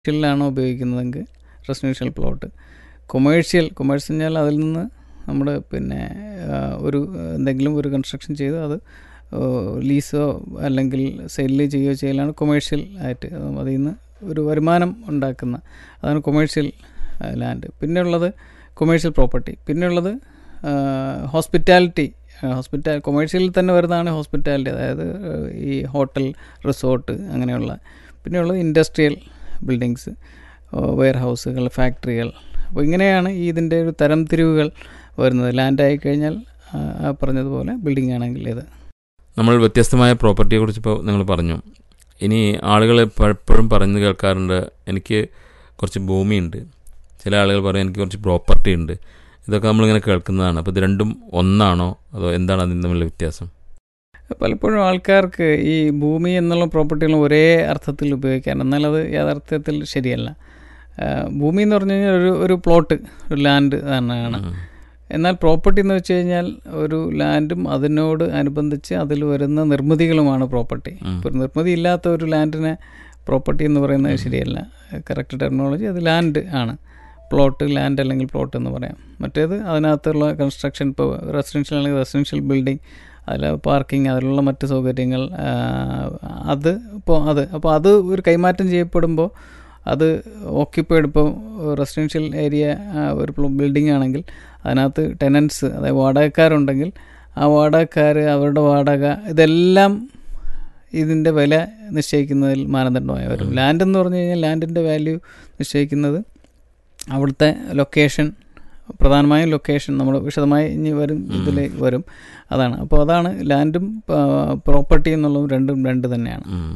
റെസിഡൻഷ്യലിലാണോ ഉപയോഗിക്കുന്നതെങ്കിൽ residential plot commercial commercial പറഞ്ഞാൽ അതിൽ നിന്ന് നമ്മൾ പിന്നെ ആ, ഒരു എന്തെങ്കിലും ഒരു കൺസ്ട്രക്ഷൻ ചെയ്ത് അത് ലീസോ അല്ലെങ്കിൽ സെല്ല് ചെയ്യുകയോ ചെയ്യലാണ് കൊമേഴ്ഷ്യൽ ആയിട്ട് അതിൽ നിന്ന് ഒരു വരുമാനം ഉണ്ടാക്കുന്ന അതാണ് കൊമേഴ്ഷ്യൽ ലാൻഡ് പിന്നെയുള്ളത് കൊമേഴ്ഷ്യൽ പ്രോപ്പർട്ടി പിന്നെയുള്ളത് ഹോസ്പിറ്റാലിറ്റി ഹോസ്പിറ്റാൽ കൊമേഴ്ഷ്യലിൽ തന്നെ വരുന്നതാണ് ഹോസ്പിറ്റാലിറ്റി അതായത് ആ, ഈ ഹോട്ടൽ റിസോർട്ട് അങ്ങനെയുള്ള പിന്നെയുള്ളത് ഇൻഡസ്ട്രിയൽ ബിൽഡിങ്സ് വെയർ ഹൗസുകൾ ഫാക്ടറികൾ അപ്പോൾ ഇങ്ങനെയാണ് ഈ ഇതിൻ്റെ ഒരു തരംതിരിവുകൾ വരുന്നത് ലാൻഡ് ആയി കഴിഞ്ഞാൽ ആ, ആ പറഞ്ഞതുപോലെ ബിൽഡിംഗ് ആണെങ്കിൽ ഇത് നമ്മൾ വ്യത്യസ്തമായ പ്രോപ്പർട്ടിയെക്കുറിച്ച് ഇപ്പോൾ നിങ്ങൾ പറഞ്ഞു ഇനി ആളുകൾ പലപ്പോഴും പറഞ്ഞു കേൾക്കാറുണ്ട് എനിക്ക് കുറച്ച് ഭൂമിയുണ്ട് ചില ആളുകൾ പറയും എനിക്ക് കുറച്ച് പ്രോപ്പർട്ടി ഉണ്ട് ഇതൊക്കെ നമ്മളിങ്ങനെ കേൾക്കുന്നതാണ് അപ്പോൾ ഇത് രണ്ടും ഒന്നാണോ അതോ എന്താണ് അതിന് തമ്മിലുള്ള വ്യത്യാസം പലപ്പോഴും ആൾക്കാർക്ക് ഈ ഭൂമി എന്നുള്ള പ്രോപ്പർട്ടികളും ഒരേ അർത്ഥത്തിൽ ഉപയോഗിക്കാൻ എന്നാൽ അത് യാഥാർത്ഥ്യത്തിൽ ശരിയല്ല ആ, ഭൂമി എന്ന് പറഞ്ഞു കഴിഞ്ഞാൽ ഒരു ഒരു പ്ലോട്ട് ഒരു ലാൻഡ് തന്നെയാണ് ഉം. എന്നാൽ പ്രോപ്പർട്ടി എന്ന് വെച്ച് കഴിഞ്ഞാൽ ഒരു ലാൻഡും അതിനോട് അനുബന്ധിച്ച് അതിൽ വരുന്ന നിർമ്മിതികളുമാണ് പ്രോപ്പർട്ടി ഉം. ഇപ്പോൾ നിർമ്മിതി ഇല്ലാത്ത ഒരു ലാൻഡിനെ പ്രോപ്പർട്ടി എന്ന് പറയുന്നത് ശരിയല്ല കറക്റ്റ് ടെക്നോളജി അത് ലാൻഡ് ആണ് പ്ലോട്ട് ലാൻഡ് അല്ലെങ്കിൽ പ്ലോട്ട് എന്ന് പറയാം മറ്റേത് അതിനകത്തുള്ള കൺസ്ട്രക്ഷൻ ഇപ്പോൾ റെസിഡൻഷ്യൽ അല്ലെങ്കിൽ റെസിഡൻഷ്യൽ ബിൽഡിംഗ് അതിൽ പാർക്കിംഗ് അതിലുള്ള മറ്റ് സൗകര്യങ്ങൾ ആ, അത് ഇപ്പോൾ അത് അപ്പോൾ അത് ഒരു കൈമാറ്റം ചെയ്യപ്പെടുമ്പോൾ അത് ഓക്യുപ്പൈഡ് ഇപ്പോൾ റെസിഡൻഷ്യൽ ഏരിയ ഒരു ബിൽഡിംഗ് ആണെങ്കിൽ അതിനകത്ത് ടെനൻസ് അതായത് വാടകക്കാരുണ്ടെങ്കിൽ ആ വാടകക്കാർ അവരുടെ വാടക ഇതെല്ലാം ഇതിൻ്റെ വില നിശ്ചയിക്കുന്നതിൽ മാനദണ്ഡമായി വരും ലാൻഡ് എന്ന് പറഞ്ഞു കഴിഞ്ഞാൽ ലാൻഡിൻ്റെ വാല്യൂ നിശ്ചയിക്കുന്നത് അവിടുത്തെ ലൊക്കേഷൻ പ്രധാനമായും ലൊക്കേഷൻ നമ്മൾ വിശദമായി ഇനി വരും ഇതിൽ വരും അതാണ് അപ്പോൾ അതാണ് ലാൻഡും പ്രോപ്പർട്ടി എന്നുള്ളതും രണ്ടും രണ്ട് തന്നെയാണ് ഉം.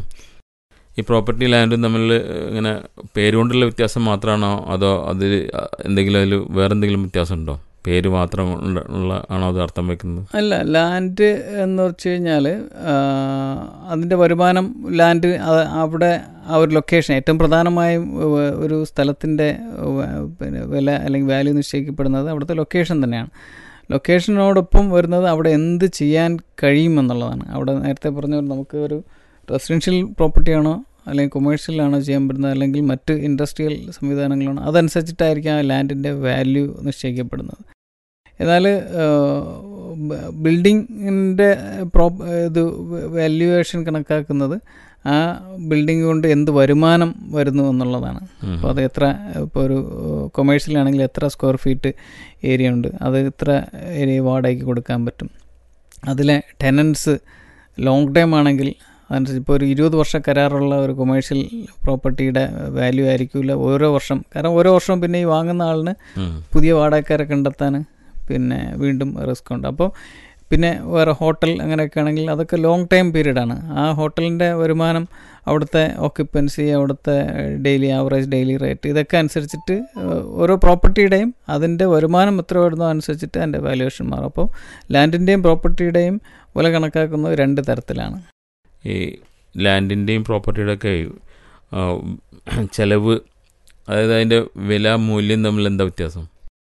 ഈ പ്രോപ്പർട്ടി ലാൻഡും തമ്മിൽ ഇങ്ങനെ പേരുകൊണ്ടുള്ള വ്യത്യാസം മാത്രമാണോ അതോ അതിൽ എന്തെങ്കിലും അതിൽ വേറെന്തെങ്കിലും വ്യത്യാസം ഉണ്ടോ പേര് മാത്രം ഉള്ള- ഉള്ള ആണോ അത് അർത്ഥം വയ്ക്കുന്നത് അല്ല ലാൻഡ് എന്ന് വെച്ച് കഴിഞ്ഞാൽ അതിൻ്റെ വരുമാനം ലാൻഡ് അത് അവിടെ ആ ഒരു ലൊക്കേഷൻ ഏറ്റവും പ്രധാനമായും ഏഹ്, ഒരു സ്ഥലത്തിൻ്റെ ഏഹ്, പിന്നെ വില അല്ലെങ്കിൽ വാല്യൂ നിശ്ചയിക്കപ്പെടുന്നത് അവിടുത്തെ ലൊക്കേഷൻ തന്നെയാണ് ലൊക്കേഷനോടൊപ്പം വരുന്നത് അവിടെ എന്ത് ചെയ്യാൻ കഴിയുമെന്നുള്ളതാണ് അവിടെ നേരത്തെ പറഞ്ഞ പോലെ നമുക്ക് ഒരു റെസിഡൻഷ്യൽ പ്രോപ്പർട്ടിയാണോ അല്ലെങ്കിൽ കൊമേഴ്ഷ്യലാണോ ചെയ്യാൻ പറ്റുന്നത് അല്ലെങ്കിൽ മറ്റ് ഇൻഡസ്ട്രിയൽ സംവിധാനങ്ങളാണോ അതനുസരിച്ചിട്ടായിരിക്കും ആ ലാൻഡിൻ്റെ വാല്യൂ നിശ്ചയിക്കപ്പെടുന്നത് എന്നാൽ ബിൽഡിങ്ങിൻ്റെ പ്രോ ഇത് വാല്യുവേഷൻ കണക്കാക്കുന്നത് ആ ബിൽഡിംഗ് കൊണ്ട് എന്ത് വരുമാനം വരുന്നു എന്നുള്ളതാണ് ഉം. അപ്പോൾ അത് എത്ര ഇപ്പോൾ ഒരു കൊമേഴ്ഷ്യലാണെങ്കിൽ എത്ര സ്ക്വയർ ഫീറ്റ് ഏരിയ ഉണ്ട് അത് ഇത്ര ഏരിയ വാടകയ്ക്ക് കൊടുക്കാൻ പറ്റും അതിലെ ടെനൻസ് ലോങ് ടൈം ആണെങ്കിൽ അതനുസരിച്ച് ഇപ്പോൾ ഒരു ഇരുപത് വർഷ കരാറുള്ള ഒരു കൊമേഴ്ഷ്യൽ പ്രോപ്പർട്ടിയുടെ വാല്യൂ ആയിരിക്കില്ല ഓരോ വർഷം കാരണം ഓരോ വർഷം പിന്നെ ഈ വാങ്ങുന്ന ആളിന് ഉം. പുതിയ വാടകക്കാരെ കണ്ടെത്താൻ പിന്നെ വീണ്ടും റിസ്ക് ഉണ്ട് അപ്പോൾ പിന്നെ വേറെ ഹോട്ടൽ അങ്ങനെയൊക്കെ ആണെങ്കിൽ അതൊക്കെ ലോങ് ടൈം പീരീഡാണ് ആ ഹോട്ടലിൻ്റെ വരുമാനം അവിടുത്തെ ഓക്യുപ്പൻസി അവിടുത്തെ ഡെയിലി ആവറേജ് ഡെയിലി റേറ്റ് ഇതൊക്കെ അനുസരിച്ചിട്ട് ഏഹ്, ഓരോ പ്രോപ്പർട്ടിയുടെയും അതിൻ്റെ വരുമാനം എത്ര വരുന്നോ അനുസരിച്ചിട്ട് അതിൻ്റെ വാല്യുവേഷൻ മാറും അപ്പോൾ ലാൻഡിൻ്റെയും പ്രോപ്പർട്ടിയുടെയും വില കണക്കാക്കുന്നത് രണ്ട് തരത്തിലാണ് ഈ ലാൻഡിൻ്റെയും പ്രോപ്പർട്ടിയുടെ ഒക്കെ ആ, ചെലവ് അതായത് അതിൻ്റെ വില മൂല്യം തമ്മിൽ എന്താ വ്യത്യാസം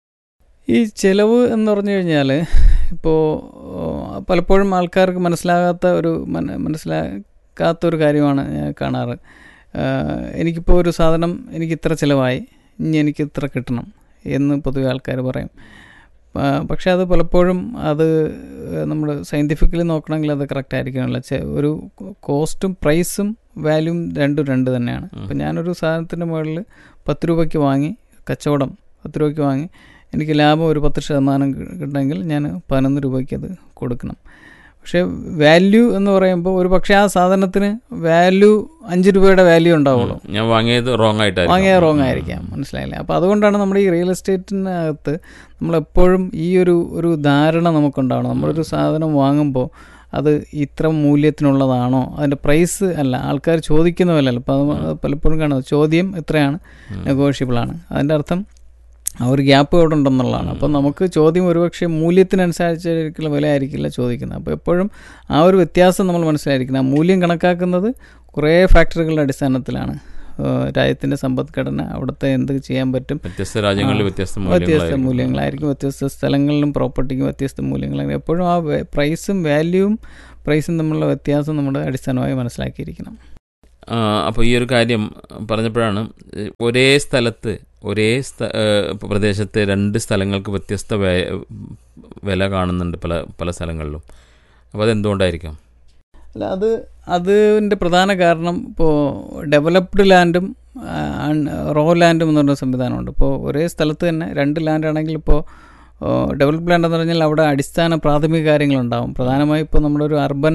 ഈ ചിലവ് എന്ന് പറഞ്ഞു കഴിഞ്ഞാൽ ഇപ്പോൾ പലപ്പോഴും ആൾക്കാർക്ക് മനസ്സിലാകാത്ത ഒരു മന- മനസ്സിലാക്കാത്ത ഒരു കാര്യമാണ് ഞാൻ കാണാറ് ആഹ് എനിക്കിപ്പോൾ ഒരു സാധനം എനിക്ക് ഇത്ര ചിലവായി ഇനി എനിക്ക് ഇത്ര കിട്ടണം എന്ന് പൊതുവെ ആൾക്കാർ പറയും ആ, പക്ഷേ അത് പലപ്പോഴും അത് നമ്മൾ സയൻറ്റിഫിക്കലി നോക്കണമെങ്കിൽ അത് കറക്റ്റ് ആയിരിക്കണമല്ലോ ചെ- ഒരു കോസ്റ്റും പ്രൈസും വാല്യൂം രണ്ടും രണ്ട് തന്നെയാണ് ഇപ്പം ഞാനൊരു സാധനത്തിൻ്റെ മുകളിൽ പത്ത് രൂപയ്ക്ക് വാങ്ങി കച്ചവടം പത്ത് രൂപയ്ക്ക് വാങ്ങി എനിക്ക് ലാഭം ഒരു പത്ത് ശതമാനം കി- കിട്ടണമെങ്കിൽ ഞാൻ പതിനൊന്ന് രൂപയ്ക്ക് അത് കൊടുക്കണം പക്ഷേ വാല്യൂ എന്ന് പറയുമ്പോൾ ഒരു പക്ഷേ ആ സാധനത്തിന് വാല്യൂ അഞ്ച് രൂപയുടെ വാല്യൂ ഉണ്ടാവുള്ളൂ ഞാൻ വാങ്ങിയത് റോങ് ആയിട്ടായിരിക്കും വാങ്ങിയ റോങ് ആയിരിക്കാം മനസ്സിലായില്ലേ അപ്പോൾ അതുകൊണ്ടാണ് നമ്മുടെ ഈ റിയൽ എസ്റ്റേറ്റിനകത്ത് നമ്മളെപ്പോഴും ഈ ഒരു ഒരു ധാരണ നമുക്കുണ്ടാവണം നമ്മളൊരു സാധനം വാങ്ങുമ്പോൾ അത് ഇത്ര മൂല്യത്തിനുള്ളതാണോ അതിൻ്റെ പ്രൈസ് അല്ല ആൾക്കാർ ചോദിക്കുന്ന പോലെ അല്ല അപ്പോൾ അത് പലപ്പോഴും കാണുന്നത് ചോദ്യം ഇത്രയാണ് നെഗോഷ്യബിൾ ആണ് അതിൻ്റെ അർത്ഥം ആ ഒരു ഗ്യാപ്പ് അവിടെ ഉണ്ടെന്നുള്ളതാണ് അപ്പോൾ നമുക്ക് ചോദ്യം ഒരുപക്ഷെ മൂല്യത്തിനനുസരിച്ചുള്ള വില ആയിരിക്കില്ല ചോദിക്കുന്നത് അപ്പോൾ എപ്പോഴും ആ ഒരു വ്യത്യാസം നമ്മൾ മനസ്സിലായിരിക്കണം ആ മൂല്യം കണക്കാക്കുന്നത് കുറേ ഫാക്ടറികളുടെ അടിസ്ഥാനത്തിലാണ് ഏഹ് രാജ്യത്തിൻ്റെ സമ്പദ്ഘടന അവിടുത്തെ എന്ത് ചെയ്യാൻ പറ്റും വ്യത്യസ്ത രാജ്യങ്ങളിൽ വ്യത്യസ്ത വ്യത്യസ്ത മൂല്യങ്ങളായിരിക്കും. മൂല്യങ്ങളായിരിക്കും വ്യത്യസ്ത സ്ഥലങ്ങളിലും പ്രോപ്പർട്ടിക്കും വ്യത്യസ്ത മൂല്യങ്ങളായിരിക്കും എപ്പോഴും ആ വെ- പ്രൈസും വാല്യൂവും പ്രൈസും തമ്മിലുള്ള വ്യത്യാസം നമ്മുടെ അടിസ്ഥാനമായി മനസ്സിലാക്കിയിരിക്കണം അപ്പോൾ ഈ ഒരു കാര്യം പറഞ്ഞപ്പോഴാണ് ഏഹ്, ഒരേ സ്ഥലത്ത് ഒരേ സ്ഥ ഏഹ്, പ്രദേശത്തെ രണ്ട് സ്ഥലങ്ങൾക്ക് വ്യത്യസ്ത വേ- വില കാണുന്നുണ്ട് പല പല സ്ഥലങ്ങളിലും അപ്പോൾ അതെന്തുകൊണ്ടായിരിക്കാം അല്ല അത് അതിൻ്റെ പ്രധാന കാരണം ഇപ്പോൾ ഡെവലപ്ഡ് ലാൻഡും റോ ലാൻഡും എന്ന് പറഞ്ഞ സംവിധാനമുണ്ട് ഇപ്പോൾ ഒരേ സ്ഥലത്ത് തന്നെ രണ്ട് ലാൻഡ് ആണെങ്കിൽ ഇപ്പോൾ ഡെവലപ്ഡ് ലാൻഡ് എന്ന് പറഞ്ഞാൽ അവിടെ അടിസ്ഥാന പ്രാഥമിക കാര്യങ്ങളുണ്ടാവും പ്രധാനമായും ഇപ്പോൾ നമ്മളൊരു അർബൻ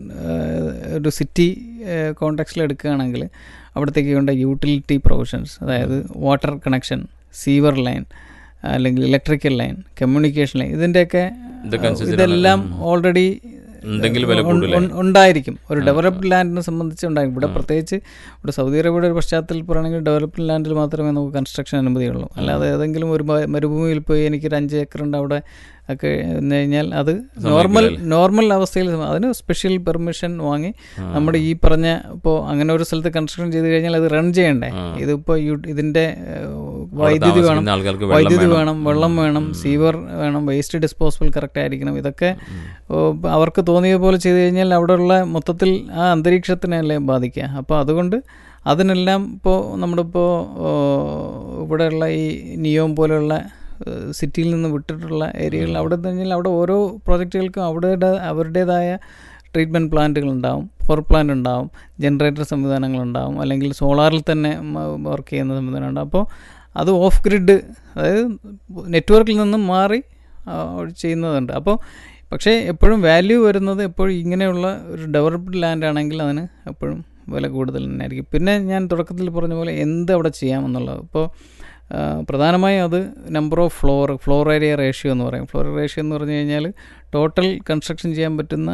ഒരു സിറ്റി കോണ്ടാക്സിൽ എടുക്കുകയാണെങ്കിൽ അവിടത്തേക്ക് വേണ്ട യൂട്ടിലിറ്റി പ്രൊവിഷൻസ് അതായത് വാട്ടർ കണക്ഷൻ സീവർ ലൈൻ അല്ലെങ്കിൽ ഇലക്ട്രിക്കൽ ലൈൻ കമ്മ്യൂണിക്കേഷൻ ലൈൻ ഇതിൻ്റെയൊക്കെ ഇതൊക്കെ അനുസരിച്ചിട്ടാണ് ഇതെല്ലാം ഉം. ഓൾറെഡി ഉണ്ടെങ്കിൽ വില കൂടുതലായി. ഉണ്ടായിരിക്കും ഒരു ആ, ഡെവലപ്ഡ് ലാൻഡിനെ സംബന്ധിച്ച് ഉണ്ടായിരിക്കും ഇവിടെ ആ. പ്രത്യേകിച്ച് ഇവിടെ സൗദി അറേബ്യയുടെ ഒരു പശ്ചാത്തലത്തിൽ പറയുകയാണെങ്കിൽ ഡെവലപ്ഡ് ലാൻഡിൽ മാത്രമേ നമുക്ക് കൺസ്ട്രക്ഷൻ അനുമതിയുള്ളൂ അല്ലാതെ ഏതെങ്കിലും ഒരു മ- മരുഭൂമിയിൽ പോയി എനിക്കൊരു അഞ്ച് ഏക്കർ ഉണ്ട് അവിടെ ഒക്കെ എന്ന് കഴിഞ്ഞാൽ അത് നോർമൽ സമ്മതിക്കില്ല. നോർമൽ അവസ്ഥയിൽ സമ- അതിന് സ്പെഷ്യൽ പെർമിഷൻ വാങ്ങി ആ. നമ്മുടെ ഈ പറഞ്ഞ ഇപ്പോൾ അങ്ങനെ ഒരു സ്ഥലത്ത് കൺസ്ട്രക്ഷൻ ചെയ്ത് കഴിഞ്ഞാൽ അത് റൺ ചെയ്യണ്ടേ ആ. ഇതിപ്പോൾ ഇതിൻ്റെ ഏഹ്, അവിടെ വൈദ്യുതി വേണം താമസിക്കുന്ന ആൾക്കാർക്ക് വെള്ളം വൈദ്യുതി വേണം വെള്ളം ഉം. വേണം ഉം. സീവർ വേണം വേസ്റ്റ് ഡിസ്പോസബിൾ കറക്റ്റ് ആയിരിക്കണം ഇതൊക്കെ ഉം. ഓ, അവർക്ക് തോന്നിയ പോലെ ചെയ്തു കഴിഞ്ഞാൽ അവിടെയുള്ള മൊത്തത്തിൽ ആ അന്തരീക്ഷത്തിനല്ലേ ബാധിക്കുക അപ്പോൾ അതുകൊണ്ട് അതിനെല്ലാം ഇപ്പോൾ നമ്മളിപ്പോൾ ഇവിടെയുള്ള ഈ നിയോം പോലെയുള്ള ഏഹ്, സിറ്റിയിൽ നിന്ന് വിട്ടിട്ടുള്ള ഏരിയകളിൽ അവിടെ എന്ന് കഴിഞ്ഞാൽ അവിടെ ഓരോ പ്രോജക്റ്റുകൾക്കും അവരുടെ അവരുടേതായ ട്രീറ്റ്മെൻറ്റ് പ്ലാന്റുകൾ ഉണ്ടാവും പവർ പ്ലാന്റ് ഉണ്ടാവും ജനറേറ്റർ സംവിധാനങ്ങളുണ്ടാവും അല്ലെങ്കിൽ സോളാറിൽ തന്നെ വർക്ക് ചെയ്യുന്ന സംവിധാനം ഉണ്ടാവും അപ്പോൾ അത് ഓഫ് ഗ്രിഡ് അതായത് നെറ്റ്വർക്കിൽ നിന്നും മാറി ആ, ചെയ്യുന്നതുണ്ട് അപ്പോൾ പക്ഷേ എപ്പോഴും വാല്യൂ വരുന്നത് എപ്പോഴും ഇങ്ങനെയുള്ള ഒരു ഡെവലപ്ഡ് ലാൻഡ് ആണെങ്കിൽ അതിന് എപ്പോഴും വില കൂടുതൽ തന്നെ ആയിരിക്കും പിന്നെ ഞാൻ തുടക്കത്തിൽ പറഞ്ഞ പോലെ എന്ത് അവിടെ ചെയ്യാമെന്നുള്ളത് ഇപ്പോൾ ആ, പ്രധാനമായും അത് number of floor floor area ratio എന്ന് പറയും ഫ്ലോർ റേഷ്യോ എന്ന് പറഞ്ഞു കഴിഞ്ഞാൽ ടോട്ടൽ കൺസ്ട്രക്ഷൻ ചെയ്യാൻ പറ്റുന്ന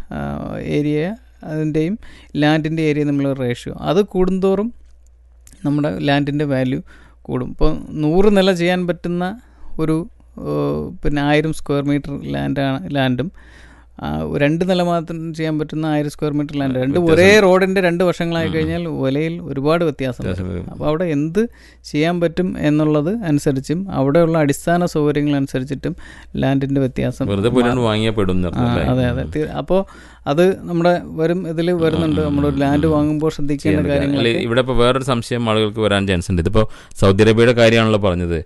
ഏരിയ അതിൻ്റെയും ലാൻഡിൻ്റെ ഏരിയ തമ്മിലുള്ള റേഷ്യോ അത് കൂടുന്തോറും നമ്മുടെ ലാൻഡിൻ്റെ വാല്യൂ കൂടും ഇപ്പോൾ നൂറ് നില ചെയ്യാൻ പറ്റുന്ന ഒരു ഏഹ്, പിന്നെ ആയിരം സ്ക്വയർ മീറ്റർ ലാൻഡാണ് ലാൻഡും ആ, രണ്ട് നില മാത്രം ചെയ്യാൻ പറ്റുന്ന ആയിരം സ്ക്വയർ മീറ്റർ ലാൻഡ് രണ്ട് വ്യത്യാസം. ഒരേ റോഡിൻ്റെ രണ്ട് വശങ്ങളായി കഴിഞ്ഞാൽ വിലയിൽ ഒരുപാട് വ്യത്യാസം വരും. വ്യത്യാസം വരും. അപ്പോൾ അവിടെ എന്ത് ചെയ്യാൻ പറ്റും എന്നുള്ളത് അനുസരിച്ചും അവിടെയുള്ള അടിസ്ഥാന സൗകര്യങ്ങൾ അനുസരിച്ചിട്ടും ലാൻഡിൻ്റെ വ്യത്യാസം വെറുതെ പോയിട്ടാണ് വാങ്ങിയാൽ പെടും എന്ന് ആ, പറഞ്ഞല്ലേ? അതെ അതെ തീ- അപ്പോൾ അത് നമ്മുടെ വരും ഇതിൽ വരുന്നുണ്ട് നമ്മളൊരു ലാൻഡ് വാങ്ങുമ്പോൾ ശ്രദ്ധിക്കേണ്ട ചെയ്യേണ്ട കാര്യം. കാര്യങ്ങൾ അല്ല, ഇവിടെ ഇപ്പോൾ വേറൊരു സംശയം ആളുകൾക്ക് വരാൻ ചാൻസ് ഉണ്ട് ഇതിപ്പോൾ സൗദി അറേബ്യയുടെ കാര്യമാണല്ലോ പറഞ്ഞത്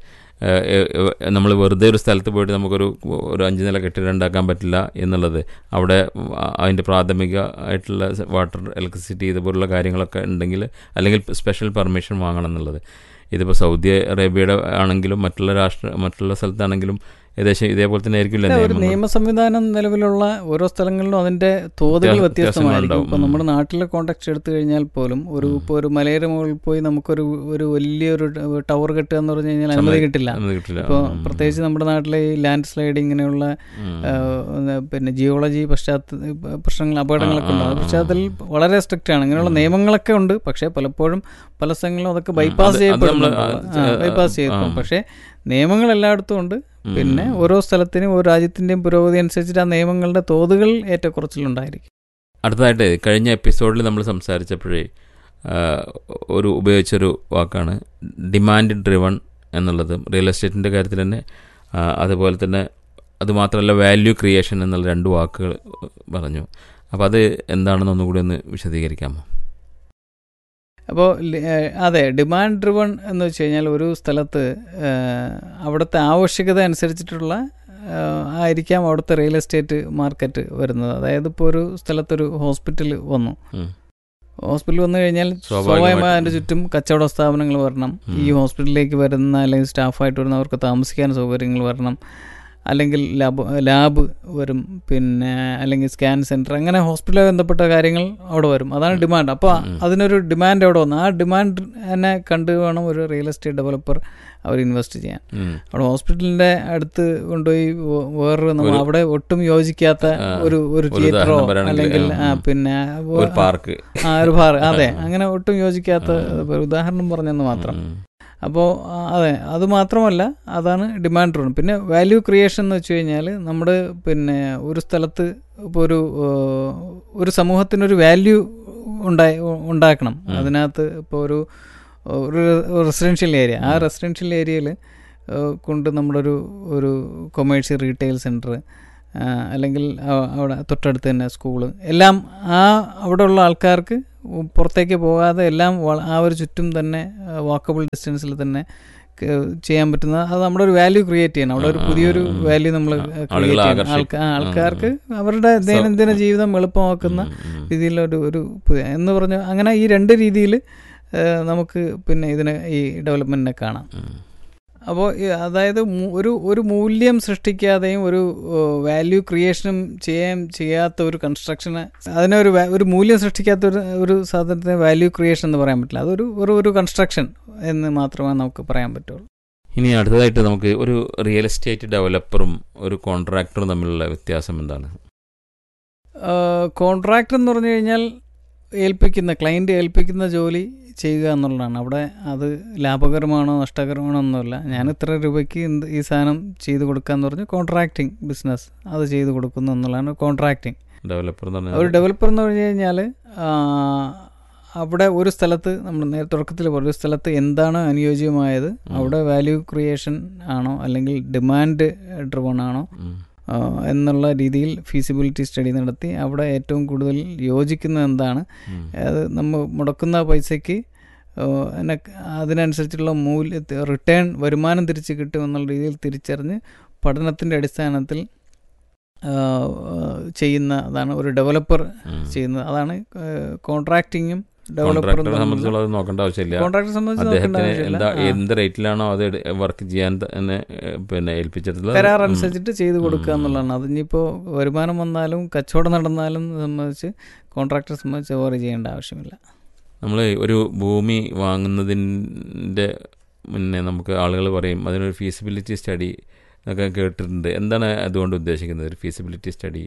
നമ്മൾ വെറുതെ ഒരു സ്ഥലത്ത് പോയിട്ട് നമുക്കൊരു ഒരു അഞ്ച് നില കെട്ടിടം ഉണ്ടാക്കാൻ പറ്റില്ല എന്നുള്ളത് അവിടെ അതിൻ്റെ പ്രാഥമിക ആയിട്ടുള്ള വാട്ടർ ഇലക്ട്രിസിറ്റി ഇതുപോലുള്ള കാര്യങ്ങളൊക്കെ ഉണ്ടെങ്കിൽ അല്ലെങ്കിൽ സ്പെഷ്യൽ പെർമിഷൻ വാങ്ങണം എന്നുള്ളത് ഇതിപ്പോൾ സൗദി അറേബ്യയുടെ ആണെങ്കിലും മറ്റുള്ള രാഷ്ട്ര മറ്റുള്ള സ്ഥലത്താണെങ്കിലും ഏകദേശം ഇതേപോലെ തന്നെ ആയിരിക്കില്ല ഒരു നിയമങ്ങൾ നിയമ സംവിധാനം നിലവിലുള്ള ഓരോ സ്ഥലങ്ങളിലും അതിന്റെ തോതുകൾ വ്യത്യാസം- വ്യത്യസ്തമായിരിക്കും വ്യത്യാസങ്ങളുണ്ടാവും. ഇപ്പൊ നമ്മുടെ നാട്ടിലെ കോണ്ടാക്ട് എടുത്തു കഴിഞ്ഞാൽ പോലും ഒരു ഇപ്പോൾ ഒരു മലയുടെ മുകളിൽ പോയി നമുക്കൊരു ഒരു വലിയൊരു ടവർ കെട്ടുക എന്ന് പറഞ്ഞു കഴിഞ്ഞാൽ അനുമതി കിട്ടില്ല അനുമതി കിട്ടില്ല ഇപ്പോൾ ഉം. പ്രത്യേകിച്ച് നമ്മുടെ നാട്ടിലെ ഈ ലാൻഡ് സ്ലൈഡ് ഇങ്ങനെയുള്ള ഉം. ആ, പിന്നെ ജിയോളജി പശ്ചാത്തല പ്രശ്നങ്ങൾ അപകടങ്ങളൊക്കെ ഉണ്ട് ആ, ആ ആ, പശ്ചാത്തലത്തിൽ വളരെ സ്ട്രിക്റ്റ് ആണ് ഇങ്ങനെയുള്ള നിയമങ്ങളൊക്കെ ഉണ്ട് പക്ഷേ പലപ്പോഴും പല സ്ഥലങ്ങളിലും അതൊക്കെ ബൈപ്പാസ് അത് അത് ചെയ്യപ്പെടുന്നു നമ്മള് ആ, ആ, ബൈപ്പാസ് ആ, ചെയ്യപ്പെടും ആ. പക്ഷേ നിയമങ്ങൾ എല്ലായിടത്തും ഉണ്ട് ഉം. പിന്നെ ഓരോ സ്ഥലത്തിനും ഓരോ രാജ്യത്തിൻ്റെയും പുരോഗതി അനുസരിച്ചിട്ട് ആ നിയമങ്ങളുടെ തോതുകൾ ഏറ്റക്കുറച്ചിലുണ്ടായിരിക്കും അടുത്തതായിട്ട് കഴിഞ്ഞ എപ്പിസോഡിൽ നമ്മൾ സംസാരിച്ചപ്പോഴേ ആ, ഒരു ഉപയോഗിച്ചൊരു വാക്കാണ് ഡിമാൻഡ് ഡ്രിവൺ എന്നുള്ളത് റിയൽ എസ്റ്റേറ്റിൻ്റെ കാര്യത്തിൽ തന്നെ ആ, അതുപോലെ തന്നെ അതുമാത്രമല്ല വാല്യൂ ക്രിയേഷൻ എന്നുള്ള രണ്ട് വാക്കുകൾ പറഞ്ഞു അപ്പോൾ അത് എന്താണെന്ന് ഒന്നുകൂടി ഒന്ന് വിശദീകരിക്കാമോ അപ്പോൾ അതെ ഡിമാൻഡ് ഡ്രിവൺ എന്ന് വെച്ച് കഴിഞ്ഞാൽ ഒരു സ്ഥലത്ത് ഏഹ്, അവിടുത്തെ ആവശ്യകത അനുസരിച്ചിട്ടുള്ള ഏഹ്, ആയിരിക്കാം അവിടുത്തെ റിയൽ എസ്റ്റേറ്റ് മാർക്കറ്റ് വരുന്നത് അതായത് ഇപ്പോൾ ഒരു സ്ഥലത്തൊരു ഹോസ്പിറ്റൽ വന്നു ഉം. ഹോസ്പിറ്റൽ വന്നു കഴിഞ്ഞാൽ സ്വാഭാവികമായിട്ടും. സ്വാഭാവികമായി അതിൻ്റെ ചുറ്റും കച്ചവട സ്ഥാപനങ്ങൾ വരണം ഉം. ഈ ഹോസ്പിറ്റലിലേക്ക് വരുന്ന അല്ലെങ്കിൽ സ്റ്റാഫായിട്ട് വരുന്ന അവർക്ക് താമസിക്കാൻ സൗകര്യങ്ങൾ വരണം അല്ലെങ്കിൽ ലാബ് ലാബ് വരും പിന്നെ അല്ലെങ്കിൽ സ്കാൻ സെൻറ്റർ അങ്ങനെ ഹോസ്പിറ്റലുമായി ബന്ധപ്പെട്ട കാര്യങ്ങൾ അവിടെ വരും അതാണ് ഡിമാൻഡ് അപ്പോൾ ഉം. അതിനൊരു ഡിമാൻഡ് അവിടെ വന്നു ആ ഡിമാൻഡ് തന്നെ കണ്ടു വേണം ഒരു റിയൽ എസ്റ്റേറ്റ് ഡെവലപ്പർ അവർ ഇൻവെസ്റ്റ് ചെയ്യാൻ ഉം. അവിടെ ഹോസ്പിറ്റലിന്റെ അടുത്ത് കൊണ്ടുപോയി വേ- വേറൊരു നമ്മൾ ഒരു- അവിടെ ഒട്ടും യോജിക്കാത്ത ആ, ഒരു ഒരു ഒരു തിയേറ്ററോ ഉദാഹരണം പറയുകയാണെങ്കിൽ, അല്ലെങ്കിൽ ഉം, ആ, ഉം. പിന്നെ ഒരു പാർക്ക് ആ ഒരു ഭാർ അതെ അങ്ങനെ ഒട്ടും യോജിക്കാത്ത ഒരു ഉദാഹരണം പറഞ്ഞെന്ന് മാത്രം ഉം. അപ്പോൾ അതെ അത് മാത്രമല്ല അതാണ് ഡിമാൻഡ് റോൺ പിന്നെ വാല്യൂ ക്രിയേഷൻ എന്ന് വെച്ച് കഴിഞ്ഞാൽ നമ്മുടെ പിന്നെ ഒരു സ്ഥലത്ത് ഇപ്പോൾ ഒരു ഏഹ്, ഒരു സമൂഹത്തിനൊരു വാല്യൂ ഉണ്ടായി ഉണ്ടാക്കണം ഉം. അതിനകത്ത് ഇപ്പോൾ ഒരു ഒരു റെസിഡൻഷ്യൽ ഏരിയ ആ റെസിഡൻഷ്യൽ ഏരിയയിൽ കൊണ്ട് നമ്മളൊരു ഒരു കൊമേഴ്ഷ്യൽ റീറ്റെയിൽ സെൻറ്റർ അല്ലെങ്കിൽ ആ- അവിടെ തൊട്ടടുത്ത് തന്നെ സ്കൂള് എല്ലാം ആ അവിടെയുള്ള ആൾക്കാർക്ക് പുറത്തേക്ക് പോകാതെ എല്ലാം വള- ആ ഒരു ചുറ്റും തന്നെ വാക്കബിൾ ഡിസ്റ്റൻസിൽ തന്നെ ക- ചെയ്യാൻ പറ്റുന്ന അത് നമ്മുടെ ഒരു വാല്യൂ ക്രിയേറ്റ് ചെയ്യണം അവിടെ ഒരു ആ, ആ, പുതിയൊരു ആ. വാല്യൂ നമ്മൾ ആ, ക്രിയേറ്റ് ആളുകളെ ചെയ്യണം ആകർഷിക്കും. ആൾക്കാ- ആ, ആൾക്കാർക്ക് ഉം, അവരുടെ ദൈനംദിന ജീവിതം എളുപ്പമാക്കുന്ന ഉം, ഉം. രീതിയിലൊരു ഒരു പുതിയ എന്ന് പറഞ്ഞ അങ്ങനെ ഈ രണ്ട് രീതിയിൽ നമുക്ക് പിന്നെ ഇതിനെ ഈ ഡെവലപ്മെൻറ്റിനെ കാണാം ഉം. അപ്പോൾ അതായത് മൂ- ഒരു ഒരു മൂല്യം സൃഷ്ടിക്കാതെയും ഒരു വാല്യൂ ക്രിയേഷനും ചെയ്യാൻ ചെയ്യാത്ത ഒരു കൺസ്ട്രക്ഷന് അതിനെ ഒരു വാ- ഒരു മൂല്യം സൃഷ്ടിക്കാത്ത ഒരു ഒരു സാധനത്തിന് വാല്യൂ ക്രിയേഷൻ എന്ന് പറയാൻ പറ്റില്ല അതൊരു ഒരു ഒരു കൺസ്ട്രക്ഷൻ എന്ന് മാത്രമേ നമുക്ക് പറയാൻ പറ്റുള്ളൂ ഇനി അടുത്തതായിട്ട് നമുക്ക് ഒരു റിയൽ എസ്റ്റേറ്റ് ഡെവലപ്പറും ഒരു കോൺട്രാക്ടറും തമ്മിലുള്ള വ്യത്യാസം എന്താണ് കോൺട്രാക്ട് എന്ന് പറഞ്ഞു കഴിഞ്ഞാൽ ഏൽപ്പിക്കുന്ന ക്ലയൻറ്റ് ഏൽപ്പിക്കുന്ന ജോലി ചെയ്യുക എന്നുള്ളതാണ് അവിടെ അത് ലാഭകരമാണോ നഷ്ടകരമാണോ ഒന്നുമില്ല ഞാൻ ഇത്ര രൂപയ്ക്ക് എന്ത് ഈ സാധനം ചെയ്ത് കൊടുക്കാന്ന് പറഞ്ഞ് കോൺട്രാക്ടിങ് ബിസിനസ് അത് ചെയ്ത് കൊടുക്കുന്നു എന്നുള്ളതാണ് കോൺട്രാക്ടിങ് ഡെവലപ്പർ എന്ന് ഒരു പറഞ്ഞാൽ ഡെവലപ്പർ എന്ന് പറഞ്ഞു കഴിഞ്ഞാൽ അവിടെ ഒരു സ്ഥലത്ത് നമ്മൾ നേരെ തുടക്കത്തിൽ പറഞ്ഞു ഒരു സ്ഥലത്ത് എന്താണ് അനുയോജ്യമായത് അവിടെ വാല്യൂ ക്രിയേഷൻ ആണോ അല്ലെങ്കിൽ ഡിമാൻഡ് ഡ്രിവൺ ആണോ ഉം. ആ, എന്നുള്ള രീതിയിൽ ഫീസിബിലിറ്റി സ്റ്റഡി നടത്തി അവിടെ ഏറ്റവും കൂടുതൽ യോജിക്കുന്നത് എന്താണ് ഉം. അത് നമ്മൾ മുടക്കുന്ന പൈസയ്ക്ക് ആ, എന്നെ അതിനനുസരിച്ചുള്ള മൂല്യ റിട്ടേൺ വരുമാനം തിരിച്ച് കിട്ടും എന്നുള്ള രീതിയിൽ തിരിച്ചറിഞ്ഞ് പഠനത്തിൻ്റെ അടിസ്ഥാനത്തിൽ ആ, ആ, ചെയ്യുന്ന അതാണ് ഒരു ഡെവലപ്പർ ഉം. ചെയ്യുന്നത് അതാണ് കോൺട്രാക്ടിങ്ങും ഡെവലപ്പറും കോൺട്രാക്ടറെ സംബന്ധിച്ചുള്ള അത് നോക്കേണ്ട ആവശ്യമില്ല കോൺട്രാക്ടറെ സംബന്ധിച്ച് നോക്കേണ്ട അദ്ദേഹത്തിന് ആവശ്യമില്ല എന്താ ആ. എന്ത് റേറ്റിലാണോ അത് വർക്ക് ചെയ്യാൻ തന്നെ ഏഹ്, പിന്നെ ഏൽപ്പിച്ചിട്ടുള്ളത് കരാർ ഉം. അനുസരിച്ചിട്ട് ചെയ്ത് കൊടുക്കുക ഉം. എന്നുള്ളതാണ് അതിനിപ്പോൾ വരുമാനം വന്നാലും കച്ചവടം നടന്നാലും സംബന്ധിച്ച് കോൺട്രാക്ടറെ സംബന്ധിച്ച് ഓവർ ചെയ്യേണ്ട ആവശ്യമില്ല നമ്മൾ ഒരു ഭൂമി വാങ്ങുന്നതിൻ്റെ മുന്നേ നമുക്ക് ആളുകൾ പറയും അതിനൊരു ഫീസിബിലിറ്റി സ്റ്റഡി എന്നൊക്കെ കേട്ടിട്ടുണ്ട് എന്താണ് അതുകൊണ്ട് ഉദ്ദേശിക്കുന്നത് ഒരു ഫീസിബിലിറ്റി സ്റ്റഡി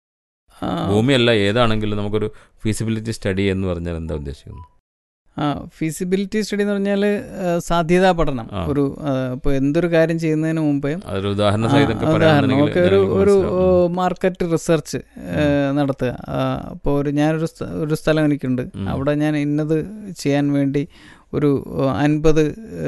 ആ, ഭൂമിയല്ല ഏതാണെങ്കിലും നമുക്കൊരു ഫീസിബിലിറ്റി സ്റ്റഡി എന്ന് പറഞ്ഞാൽ എന്താ ഉദ്ദേശിക്കുന്നത് ആ ഫീസിബിലിറ്റി സ്റ്റഡി എന്ന് പറഞ്ഞാൽ സാധ്യതാ പഠനം ആ. ഒരു ഇപ്പോൾ എന്തൊരു കാര്യം ചെയ്യുന്നതിന് മുമ്പേ അതൊരു ഉദാഹരണ ആ, സഹിതമൊക്കെ ഉദാഹരണം പറയുകയാണെന്നുണ്ടെങ്കിൽ നമുക്ക് ഒരു ജനങ്ങൾക്ക് ഒരു മനസ്സിലാവും. മാർക്കറ്റ് റിസർച്ച് നടത്തുക അപ്പോൾ ഒരു ഞാനൊരു സ്ഥ- ഒരു സ്ഥലം എനിക്കുണ്ട് ഉം. അവിടെ ഞാൻ ഇന്നത് ചെയ്യാൻ വേണ്ടി ഒരു അൻപത്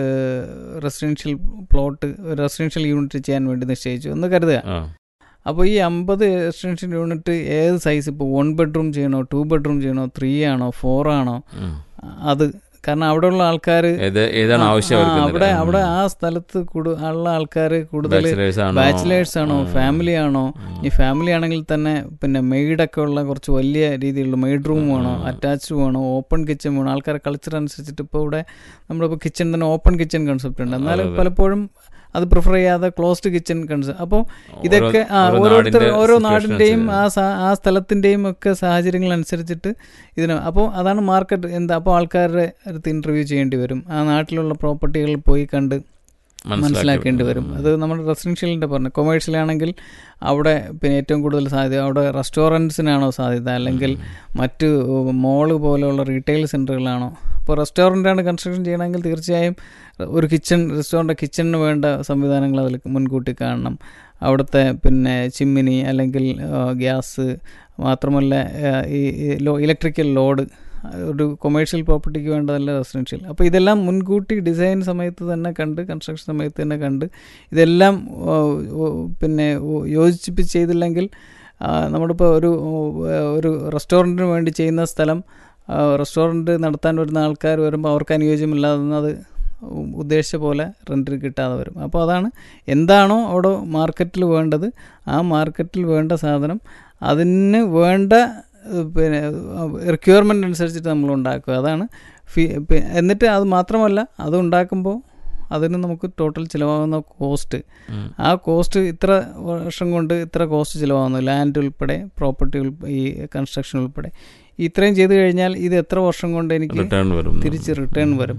റെസിഡൻഷ്യൽ പ്ലോട്ട് റെസിഡൻഷ്യൽ യൂണിറ്റ് ചെയ്യാൻ വേണ്ടി നിശ്ചയിച്ചു എന്ന് കരുതുക ആ അപ്പോൾ ഈ അമ്പത് റെസിഡൻഷ്യൽ യൂണിറ്റ് ഏത് സൈസ് ഇപ്പോൾ വൺ ബെഡ്റൂം ചെയ്യണോ ടു ബെഡ്റൂം ചെയ്യണോ ത്രീ ആണോ ഫോർ ആണോ ഉം. അത് കാരണം അവിടെയുള്ള ആൾക്കാർ ഏത് ഏതാണ് ആവശ്യം അവർക്ക് അവിടെ അവിടെ ആ സ്ഥലത്ത് കൂടു- ഉള്ള ആൾക്കാർ കൂടുതൽ ബാച്ചിലേഴ്സ് ആണോ ബാച്ചിലേഴ്സ് ആണോ ഉം. ഫാമിലി ആണോ ഉം. ഈ ഫാമിലി ആണെങ്കിൽ തന്നെ പിന്നെ മെയ്ഡൊക്കെ ഉള്ള കുറച്ച് വലിയ രീതിയിലുള്ള മെയ്ഡ് റൂം വേണോ ഉം. അറ്റാച്ച്ഡ് വേണോ ഓപ്പൺ കിച്ചൺ വേണോ ആൾക്കാരെ കൾച്ചർ അനുസരിച്ചിട്ട് ഇപ്പോൾ ഇവിടെ നമ്മളിപ്പോൾ കിച്ചൺ തന്നെ ഓപ്പൺ കിച്ചൺ കൺസെപ്റ്റ് ഉണ്ട് എന്നാൽ അതെ, അതെ. പലപ്പോഴും അത് പ്രിഫർ ചെയ്യാതെ ക്ലോസ്ഡ് കിച്ചൺ കൺസെപ്റ്റ് അപ്പോൾ ഓരോ- ഇതൊക്കെ ആ, ഓരോ ഓരോരുത്തർ നാടിന്റെ ഓരോ situation നാടിൻ്റെയും ആ അനുസരിച്ച്. സാ- ആ സ്ഥലത്തിൻ്റെയും ഒക്കെ സാഹചര്യങ്ങൾ അനുസരിച്ചിട്ട് ഇതിന് അപ്പോൾ അതാണ് മാർക്കറ്റ് എന്താ അപ്പോൾ ആൾക്കാരുടെ അടുത്ത് ഇൻ്റർവ്യൂ ചെയ്യേണ്ടി വരും ആ നാട്ടിലുള്ള പ്രോപ്പർട്ടികളിൽ പോയി കണ്ട് മനസ്സിലാക്കേണ്ടി വരും അത് നമ്മൾ റെസിഡൻഷ്യലിൻ്റെ പറഞ്ഞു കൊമേഴ്ഷ്യലാണെങ്കിൽ അവിടെ പിന്നെ ഏറ്റവും കൂടുതൽ സാധ്യത അവിടെ റെസ്റ്റോറൻറ്റ്സിനാണോ സാധ്യത അല്ലെങ്കിൽ മറ്റ് മോള് പോലെയുള്ള റീറ്റെയിൽ സെൻറ്ററുകളാണോ അപ്പോൾ റെസ്റ്റോറൻ്റാണ് കൺസ്ട്രക്ഷൻ ചെയ്യണമെങ്കിൽ തീർച്ചയായും ഒരു കിച്ചൺ റെസ്റ്റോറൻ്റ് കിച്ചണിന് വേണ്ട സംവിധാനങ്ങൾ അതിൽ മുൻകൂട്ടി കാണണം അവിടുത്തെ പിന്നെ ചിമ്മിനി അല്ലെങ്കിൽ ഗ്യാസ് മാത്രമല്ല ആ, ഈ ഈ ലോ ഇലക്ട്രിക്കൽ ലോഡ് ഒരു കൊമേഴ്ഷ്യൽ പ്രോപ്പർട്ടിക്ക് വേണ്ടതല്ല റെസിഡൻഷ്യൽ അപ്പോൾ ഇതെല്ലാം മുൻകൂട്ടി ഡിസൈൻ സമയത്ത് തന്നെ കണ്ട് കൺസ്ട്രക്ഷൻ സമയത്ത് തന്നെ കണ്ട് ഇതെല്ലാം ഓ, ഓ, പിന്നെ ഓ, യോജിപ്പിച്ച് ചെയ്തില്ലെങ്കിൽ ആ, നമ്മളിപ്പോൾ ഒരു ഓ, ഒരു റെസ്റ്റോറൻറ്റിന് വേണ്ടി ചെയ്യുന്ന സ്ഥലം റെസ്റ്റോറൻറ്റ് നടത്താൻ വരുന്ന ആൾക്കാർ വരുമ്പോൾ അവർക്ക് അനുയോജ്യമല്ലാതെ അത് ഉദ്ദേശിച്ച പോലെ റെൻറ്റിന് കിട്ടാതെ വരും അപ്പോൾ അതാണ് എന്താണോ അവിടെ മാർക്കറ്റിൽ വേണ്ടത് ആ മാർക്കറ്റിൽ വേണ്ട സാധനം അതിന് വേണ്ട ഏഹ്, പിന്നെ റിക്വയർമെൻ്റ് അനുസരിച്ചിട്ട് നമ്മൾ ഉണ്ടാക്കുക അതാണ് ഫീ പി- എന്നിട്ട് അത് മാത്രമല്ല അത് ഉണ്ടാക്കുമ്പോൾ അതിന് നമുക്ക് ടോട്ടൽ ചിലവാകുന്ന കോസ്റ്റ് ഉം. ആ കോസ്റ്റ് ഇത്ര വർഷം കൊണ്ട് ഇത്ര കോസ്റ്റ് ചിലവാകുന്നു ലാൻഡ് ഉൾപ്പെടെ പ്രോപ്പർട്ടി ഈ കൺസ്ട്രക്ഷൻ ഉൾപ്പെടെ ഇത്രയും ചെയ്തു കഴിഞ്ഞാൽ ഇത് എത്ര വർഷം കൊണ്ട് എനിക്ക് റിട്ടേൺ വരും തിരിച്ച് റിട്ടേൺ വരും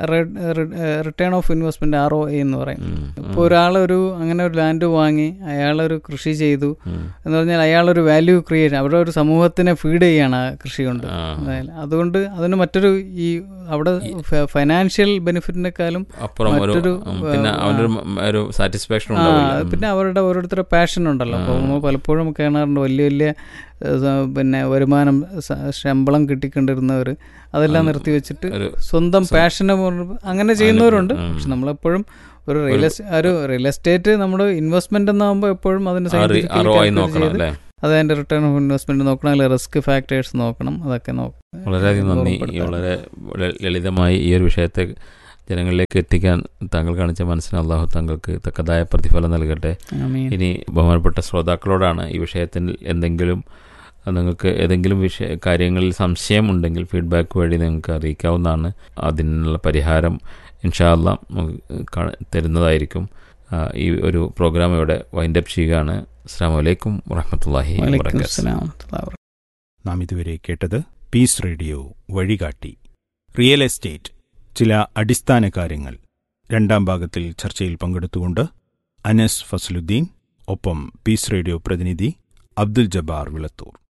return of investment R O എന്ന് പറയും ഉം. ഇപ്പോൾ ഒരാളൊരു അങ്ങനെ ഒരു ലാൻഡ് വാങ്ങി അയാളൊരു കൃഷി ചെയ്തു ഉം. എന്ന് പറഞ്ഞാൽ അയാളൊരു വാല്യൂ ക്രിയേറ്റ് അവരുടെ ഒരു സമൂഹത്തിനെ ഫീഡ് ചെയ്യാണ് ആ കൃഷി കൊണ്ട് ആ. അതായത് അതുകൊണ്ട് അതിന് മറ്റൊരു ഈ അവിടെ ഫൈനാൻഷ്യൽ ബെനിഫിറ്റിനെക്കാളും അപ്പുറം ഒരു മറ്റൊരു, ഉം, പിന്നെ ആ, അവനൊരു മ- ഒരു സാറ്റിസ്ഫാക്ഷൻ ആ ഉണ്ടാവില്ല പിന്നെ അവരുടെ ഓരോരുത്തരുടെ പാഷൻ ഉണ്ടല്ലോ അപ്പോൾ നമ്മൾ പലപ്പോഴും കാണാറുണ്ട് വലിയ വലിയ ഏഹ്, സ- പിന്നെ വരുമാനം സ- ശമ്പളം കിട്ടിക്കൊണ്ടിരുന്നവർ അതെല്ലാം നിർത്തി വെച്ചിട്ട് ഒരു സ്വന്തം പാഷനെ അങ്ങനെ ചെയ്യുന്നവരുണ്ട് ഉം. പക്ഷെ നമ്മളെപ്പോഴും ഒരു റിയൽ എസ്റ്റേ ഒരു റിയൽ എസ്റ്റേറ്റ് നമ്മുടെ ഇൻവെസ്റ്റ്മെന്റ് എന്നാകുമ്പോൾ എപ്പോഴും അതിന് ആ റി- scientifically ROI calculate നോക്കണം ചെയ്ത് അല്ലേ അത് അതിൻ്റെ റിട്ടേൺ ഓഫ് ഇൻവെസ്റ്റ്മെൻറ്റ് നോക്കണം അല്ലെങ്കിൽ റിസ്ക് ഫാക്ടേഴ്സ് നോക്കണം അതൊക്കെ നോക്കണം വളരെയധികം നന്ദി ഈ വളരെ വളരെ ലളിതമായി ഈ ഒരു വിഷയത്തെ ജനങ്ങളിലേക്ക് എത്തിക്കാൻ താങ്കൾ കാണിച്ച മനസ്സിന് അള്ളാഹു താങ്കൾക്ക് തക്കതായ പ്രതിഫലം നൽകട്ടെ ആമീൻ ഇനി ബഹുമാനപ്പെട്ട ശ്രോതാക്കളോടാണ് ഈ വിഷയത്തിൽ എന്തെങ്കിലും അഹ് നിങ്ങൾക്ക് ഏതെങ്കിലും വിഷയ കാര്യങ്ങളിൽ സംശയമുണ്ടെങ്കിൽ ഫീഡ്ബാക്ക് വഴി നിങ്ങൾക്ക് അറിയിക്കാവുന്നതാണ് അതിനുള്ള പരിഹാരം ഇൻഷാല്ല തരുന്നതായിരിക്കും ആ, ഈ ഒരു പ്രോഗ്രാം ഇവിടെ വൈൻഡപ്പ് ചെയ്യുകയാണ് അസ്സാം വലൈക്കും വറഹമത്തല്ലാഹി വലൈക്കും വാബർക്കാത്തു അസ്സലാം വറഹ്മത്തുള്ളാഹി വബറകാതുഹു. നാം ഇതുവരെ കേട്ടത് പീസ് റേഡിയോ വഴികാട്ടി റിയൽ എസ്റ്റേറ്റ് ചില അടിസ്ഥാന കാര്യങ്ങൾ രണ്ടാം ഭാഗത്തിൽ ചർച്ചയിൽ പങ്കെടുത്തുകൊണ്ട് അനസ് ഫസലുദ്ദീൻ ഒപ്പം പീസ് റേഡിയോ പ്രതിനിധി അബ്ദുൽ ജബ്ബാർ വിളത്തൂർ